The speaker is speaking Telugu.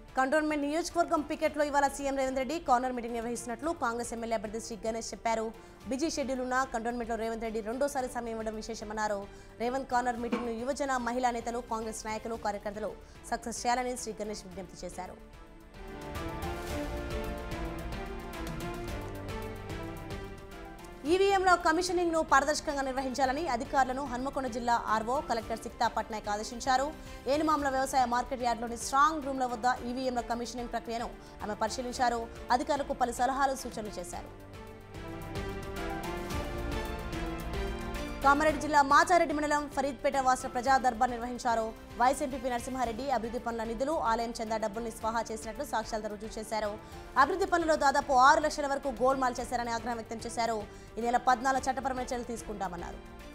కంటోన్మెంట్ నియోజకవర్గం పికెట్లో ఇవాళ CM Revanth Reddy corner meeting నిర్వహిస్తున్నట్లు కాంగ్రెస్ ఎమ్మెల్యే అభ్యర్థి శ్రీ గణేష్ చెప్పారు బిజీ షెడ్యూల్ ఉన్న కంటోన్మెంట్లో రేవంత్ రెడ్డి రెండోసారి సమయం ఇవ్వడం విశేషమన్నారు రేవంత్ కార్నర్ మీటింగ్ను యువజన మహిళా నేతలు కాంగ్రెస్ నాయకులు కార్యకర్తలు సక్సెస్ చేయాలని శ్రీ గణేష్ విజ్ఞప్తి చేశారు ఈవీఎంలో కమిషనింగ్ ను పారదర్శకంగా నిర్వహించాలని అధికారులను హన్మకొండ జిల్లా ఆర్వో కలెక్టర్ సిక్తా పట్నాయక్ ఆదేశించారు ఏనుమామల వ్యవసాయ మార్కెట్ యార్డులోని స్ట్రాంగ్ రూమ్ల వద్ద ఈవీఎంల కమిషనింగ్ ప్రక్రియను ఆమె పరిశీలించారు అధికారులకు పలు సలహాలు సూచనలు చేశారు కామారెడ్డి జిల్లా మాచారెడ్డి మండలం ఫరీద్పేట వాస ప్రజా దర్బార్ నిర్వహించారు వైస్ ఎంపీ నరసింహారెడ్డి అభివృద్ధి పనుల నిధులు ఆలయం చందా డబ్బుల్ని స్వాహా చేసినట్లు సాక్ష్యాలతో రుజువు చేశారు అభివృద్ధి పనుల్లో దాదాపు ఆరు లక్షల వరకు గోల్మాల్ చేశారని ఆగ్రహం వ్యక్తం చేశారు ఈ నెల పద్నాలుగు చట్టపరమైన చర్యలు తీసుకుంటామన్నారు